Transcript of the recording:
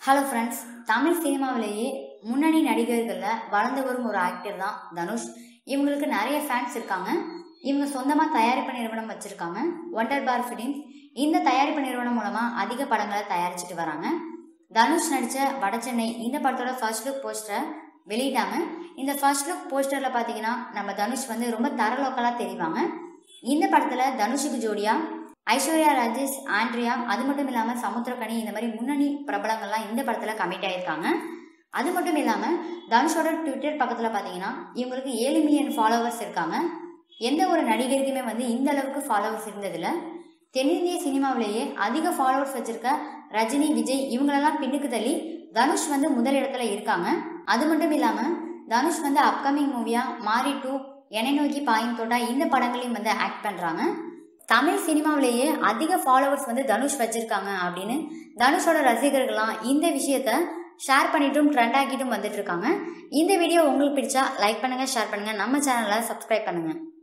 hello friends Tamil சினிமாவிலேயே முன்னணி நடிகர்களில் வளர்ந்து வரும் ஒரு ஆக்டர் தான் தனுஷ் இவங்களுக்கு நிறைய ஃபேன்ஸ் இருக்காங்க இவங்க சொந்தமாக தயாரிப்பு நிறுவனம் வச்சுருக்காங்க ஒண்டர் பார் ஃபிலிம்ஸ் இந்த தயாரிப்பு நிறுவனம் மூலமாக அதிக படங்களை தயாரிச்சுட்டு வராங்க தனுஷ் நடித்த வடச்சென்னை இந்த படத்தோட ஃபர்ஸ்ட் லுக் போஸ்டரை வெளியிட்டாங்க இந்த ஃபர்ஸ்ட் லுக் போஸ்டரில் பார்த்தீங்கன்னா நம்ம தனுஷ் வந்து ரொம்ப தரலோக்கலாக தெரிவாங்க இந்த படத்தில் தனுஷுக்கு ஜோடியாக ஐஸ்வர்யா ராஜேஷ் ஆண்ட்ரியா அது மட்டும் இல்லாமல் சமுத்திரக்கனி இந்த மாதிரி முன்னணி பிரபலங்கள்லாம் இந்த படத்தில் கமிட் ஆயிருக்காங்க அது மட்டும் இல்லாமல் தனுஷோட ட்விட்டர் பக்கத்தில் பார்த்தீங்கன்னா இவங்களுக்கு ஏழு மில்லியன் ஃபாலோவர்ஸ் இருக்காங்க எந்த ஒரு நடிகருக்குமே வந்து இந்த அளவுக்கு ஃபாலோவர்ஸ் இருந்ததில்ல தென்னிந்திய சினிமாவிலேயே அதிக ஃபாலோவர்ஸ் வச்சிருக்க ரஜினி விஜய் இவங்களெல்லாம் பின்னுக்கு தள்ளி தனுஷ் வந்து முதல் இடத்துல இருக்காங்க அது மட்டும் இல்லாமல் தனுஷ் வந்து அப்கமிங் மூவியாக மாரி டூ என்னை நோக்கி பாயும் தோட்டா இந்த படங்களையும் வந்து ஆக்ட் பண்ணுறாங்க தமிழ் சினிமாவிலேயே அதிக ஃபாலோவர்ஸ் வந்து தனுஷ் வச்சிருக்காங்க அப்படின்னு தனுஷோட ரசிகர்கள்லாம் இந்த விஷயத்த ஷேர் பண்ணிட்டும் ட்ரெண்ட் ஆக்கிட்டும் வந்துட்டு இருக்காங்க இந்த வீடியோ உங்களுக்கு பிடிச்சா லைக் பண்ணுங்க ஷேர் பண்ணுங்க நம்ம சேனலை சப்ஸ்கிரைப் பண்ணுங்க